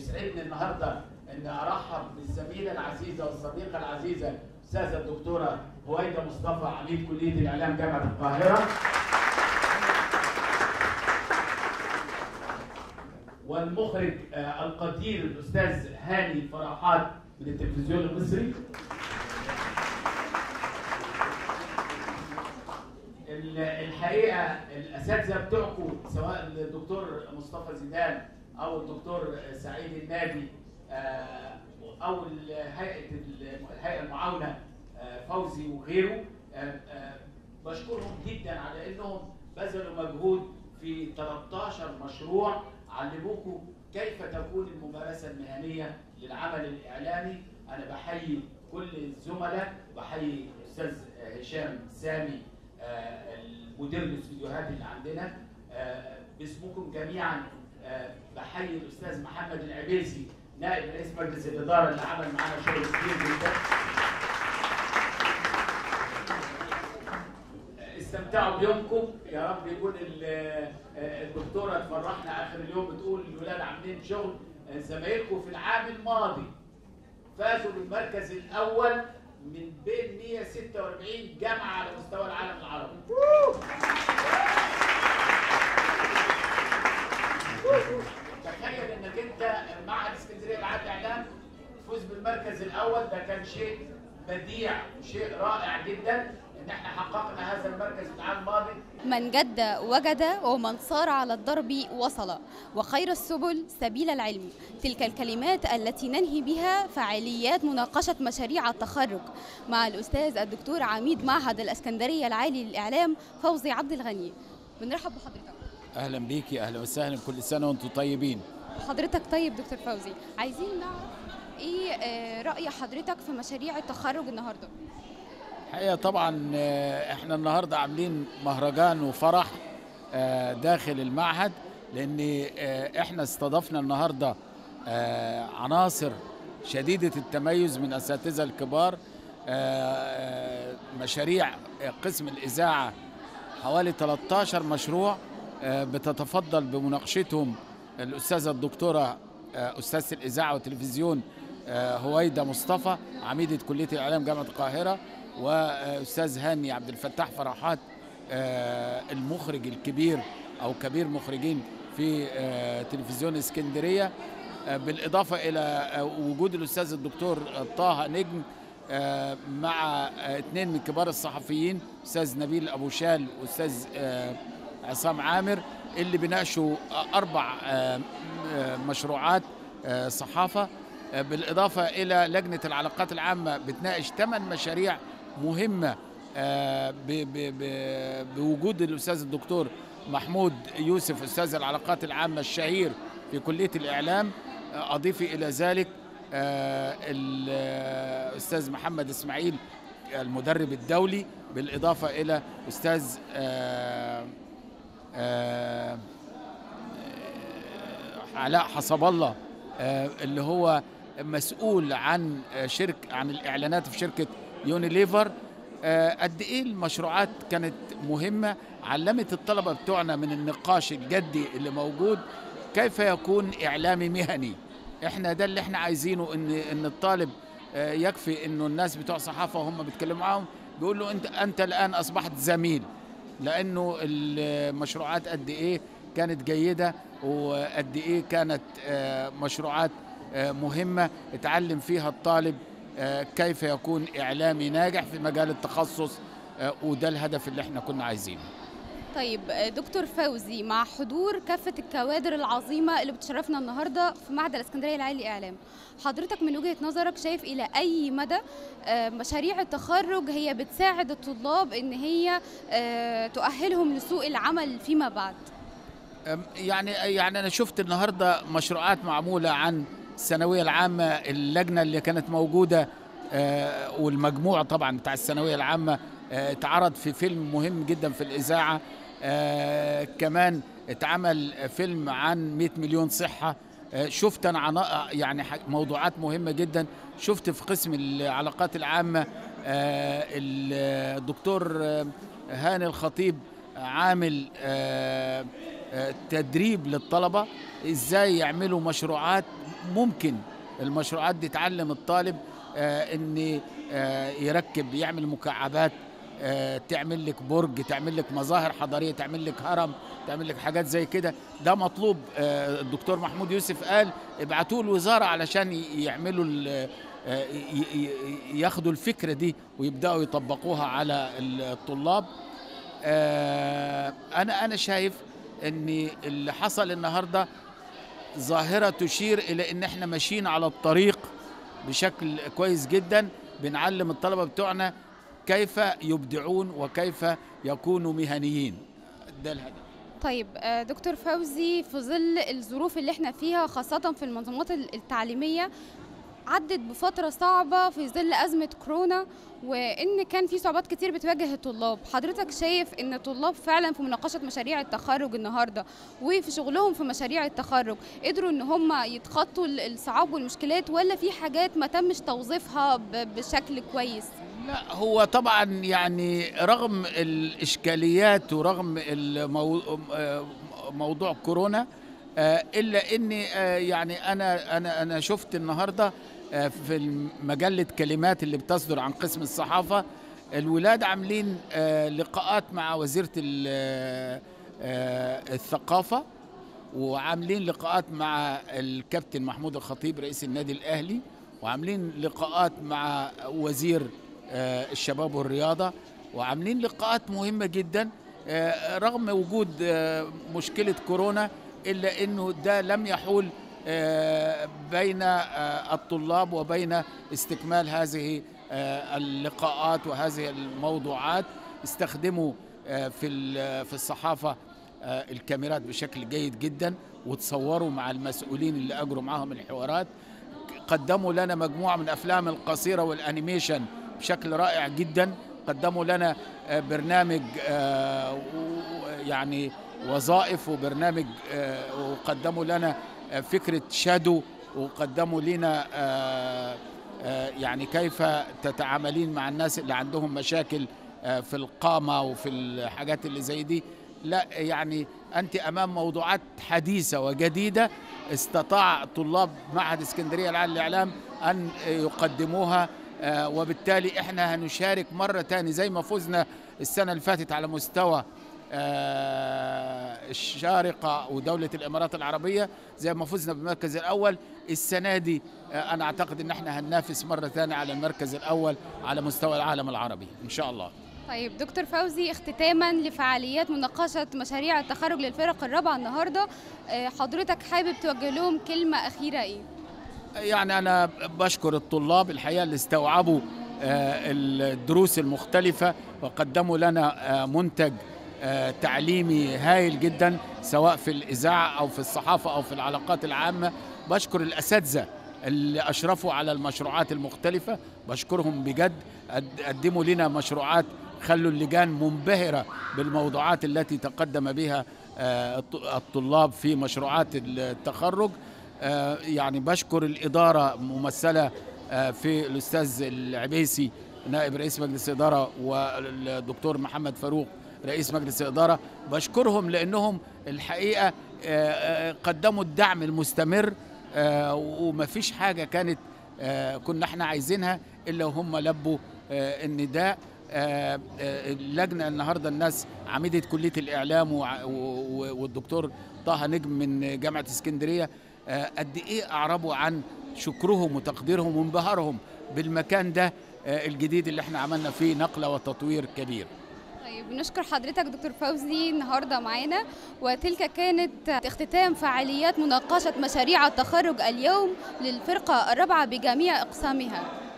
يسعدني النهارده ان ارحب بالزميله العزيزه والصديقه العزيزه استاذه الدكتوره هويده مصطفى عميد كليه الاعلام جامعه القاهره والمخرج آه، القدير الاستاذ هاني فرحات من التلفزيون المصري ال- الحقيقه الاساتذه بتوعكم سواء الدكتور مصطفى زيدان او الدكتور سعيد النادي آه، او ال- هيئه ال- الهيئه المعاونه آه، فوزي وغيره آه، آه، بشكرهم جدا على انهم بذلوا مجهود في 13 مشروع علموكم كيف تكون الممارسه المهنيه للعمل الاعلامي انا بحيي كل الزملاء وبحيي الاستاذ هشام سامي آه، المدير الاستديوهات اللي عندنا آه، باسمكم جميعا آه، بحيي الاستاذ محمد العبيسي نائب رئيس مجلس الاداره اللي عمل معانا شغل كبير جدا استمتعوا بيومكم يا رب يكون ال- آه، الدكتوره تفرحنا اخر اليوم بتقول الولاد عاملين شغل آه، زمايلكم في العام الماضي فازوا بالمركز الاول من بين 146 جامعه على مستوى العالم العربي تخيل انك انت معهد اسكندريه للعاب الاعلام تفوز بالمركز الاول ده كان شيء بديع وشيء رائع جدا ان احنا حققنا هذا المركز في العام الماضي من جد وجد ومن صار على الدرب وصل وخير السبل سبيل العلم تلك الكلمات التي ننهي بها فعاليات مناقشة مشاريع التخرج مع الأستاذ الدكتور عميد معهد الأسكندرية العالي للإعلام فوزي عبد الغني بنرحب بحضرتك اهلا بيكي اهلا وسهلا كل سنه وانتم طيبين حضرتك طيب دكتور فوزي عايزين نعرف ايه آه، رأي حضرتك في مشاريع التخرج النهارده الحقيقه طبعا آه، احنا النهارده عاملين مهرجان وفرح آه، داخل المعهد لان آه، احنا استضفنا النهارده آه، عناصر شديده التميز من اساتذه الكبار آه، آه، مشاريع قسم الاذاعه حوالي 13 مشروع آه، بتتفضل بمناقشتهم الاستاذه الدكتوره آه، استاذه الاذاعه والتلفزيون آه، هويده مصطفى عميده كليه الاعلام جامعه القاهره واستاذ هاني عبد الفتاح فرحات آه، المخرج الكبير او كبير مخرجين في آه، تلفزيون اسكندريه آه، بالاضافه الى آه، وجود الاستاذ الدكتور طه نجم آه، مع آه، اثنين من كبار الصحفيين استاذ نبيل ابو شال واستاذ آه، عصام عامر اللي بيناقشوا اربع آه، آه، مشروعات آه، صحافه آه، بالاضافه الى لجنه العلاقات العامه بتناقش ثمان مشاريع مهمه آه، ب- ب- ب- بوجود الاستاذ الدكتور محمود يوسف استاذ العلاقات العامه الشهير في كليه الاعلام آه، اضيف الى ذلك آه، الاستاذ محمد اسماعيل المدرب الدولي بالاضافه الى استاذ آه، آه، علاء حسب الله آه، اللي هو مسؤول عن آه، شرك عن الاعلانات في شركه يونيليفر آه، قد ايه المشروعات كانت مهمه علمت الطلبه بتوعنا من النقاش الجدي اللي موجود كيف يكون اعلامي مهني احنا ده اللي احنا عايزينه ان ان الطالب آه، يكفي انه الناس بتوع صحافه وهم بيتكلموا معاهم بيقول له انت انت الان اصبحت زميل لانه المشروعات قد ايه كانت جيده وقد ايه كانت آه، مشروعات آه، مهمه اتعلم فيها الطالب آه، كيف يكون اعلامي ناجح في مجال التخصص آه، وده الهدف اللي احنا كنا عايزينه طيب آه، دكتور فوزي مع حضور كافة الكوادر العظيمة اللي بتشرفنا النهاردة في معهد الإسكندرية العالي للإعلام حضرتك من وجهة نظرك شايف إلى أي مدى آه، مشاريع التخرج هي بتساعد الطلاب إن هي آه، تؤهلهم لسوق العمل فيما بعد أم، يعني يعني انا شفت النهارده مشروعات معموله عن الثانويه العامه اللجنه اللي كانت موجوده آه، والمجموع طبعا بتاع الثانويه العامه آه، اتعرض في فيلم مهم جدا في الاذاعه آه، كمان اتعمل فيلم عن 100 مليون صحه آه، شفت انا عنا- يعني ح- موضوعات مهمه جدا شفت في قسم العلاقات العامه آه، الدكتور آه، هاني الخطيب عامل آه، آه، تدريب للطلبة ازاي يعملوا مشروعات ممكن المشروعات دي تعلم الطالب آه، ان آه، يركب يعمل مكعبات آه، تعمل لك برج تعمل لك مظاهر حضارية تعمل لك هرم تعمل لك حاجات زي كده ده مطلوب آه، الدكتور محمود يوسف قال ابعتوه الوزارة علشان ي- يعملوا ال- آه، ي- ي- ياخدوا الفكرة دي ويبدأوا يطبقوها على الطلاب آه، انا انا شايف ان اللي حصل النهارده ظاهره تشير الى ان احنا ماشيين على الطريق بشكل كويس جدا بنعلم الطلبه بتوعنا كيف يبدعون وكيف يكونوا مهنيين ده الهدف طيب آه، دكتور فوزي في ظل الظروف اللي احنا فيها خاصة في المنظومات ال- التعليمية عدت بفترة صعبة في ظل أزمة كورونا وإن كان في صعوبات كتير بتواجه الطلاب حضرتك شايف إن الطلاب فعلا في مناقشة مشاريع التخرج النهاردة وفي شغلهم في مشاريع التخرج قدروا إن هم يتخطوا ال- الصعاب والمشكلات ولا في حاجات ما تمش توظيفها ب- بشكل كويس لا هو طبعا يعني رغم الاشكاليات ورغم المو... آه، موضوع كورونا آه، الا اني آه، يعني انا انا انا شفت النهارده آه، في مجله كلمات اللي بتصدر عن قسم الصحافه الولاد عاملين آه، لقاءات مع وزيره ال- آه، الثقافه وعاملين لقاءات مع الكابتن محمود الخطيب رئيس النادي الاهلي وعاملين لقاءات مع وزير آه، الشباب والرياضه وعاملين لقاءات مهمه جدا آه، رغم وجود آه، مشكله كورونا الا انه ده لم يحول آه، بين آه، الطلاب وبين استكمال هذه آه، اللقاءات وهذه الموضوعات استخدموا آه، في ال- في الصحافه آه، الكاميرات بشكل جيد جدا وتصوروا مع المسؤولين اللي اجروا معاهم الحوارات قدموا لنا مجموعه من افلام القصيره والانيميشن بشكل رائع جدا قدموا لنا آه، برنامج آه، و- يعني وظائف وبرنامج آه، وقدموا لنا آه، فكره شادو وقدموا لنا آه، آه، يعني كيف تتعاملين مع الناس اللي عندهم مشاكل آه، في القامه وفي الحاجات اللي زي دي لا يعني انت امام موضوعات حديثه وجديده استطاع طلاب معهد اسكندريه العالي للاعلام ان يقدموها آه، وبالتالي احنا هنشارك مره تاني زي ما فزنا السنه اللي فاتت على مستوى آه، الشارقه ودوله الامارات العربيه زي ما فزنا بالمركز الاول السنه دي آه، انا اعتقد ان احنا هننافس مره ثانيه على المركز الاول على مستوى العالم العربي ان شاء الله طيب دكتور فوزي اختتاما لفعاليات مناقشة مشاريع التخرج للفرق الرابعة النهاردة آه، حضرتك حابب توجه لهم كلمة أخيرة إيه؟ يعني أنا بشكر الطلاب الحقيقة اللي استوعبوا آه، الدروس المختلفة وقدموا لنا آه، منتج آه، تعليمي هايل جدا سواء في الإذاعة أو في الصحافة أو في العلاقات العامة بشكر الأساتذة اللي أشرفوا على المشروعات المختلفة بشكرهم بجد قد- قدموا لنا مشروعات خلوا اللجان منبهرة بالموضوعات التي تقدم بها آه، الط- الطلاب في مشروعات التخرج آه، يعني بشكر الإدارة ممثلة آه، في الأستاذ العبيسي نائب رئيس مجلس الإدارة والدكتور محمد فاروق رئيس مجلس الإدارة بشكرهم لأنهم الحقيقة آه، آه، قدموا الدعم المستمر آه، ومفيش حاجة كانت آه، كنا احنا عايزينها إلا وهم لبوا آه، النداء آه، آه، اللجنة النهاردة الناس عميدة كلية الإعلام وع- و- و- والدكتور طه نجم من جامعة اسكندرية آه، قد إيه أعربوا عن شكرهم وتقديرهم وانبهارهم بالمكان ده آه، الجديد اللي احنا عملنا فيه نقلة وتطوير كبير طيب نشكر حضرتك دكتور فوزي النهارده معانا وتلك كانت اختتام فعاليات مناقشة مشاريع التخرج اليوم للفرقة الرابعة بجميع أقسامها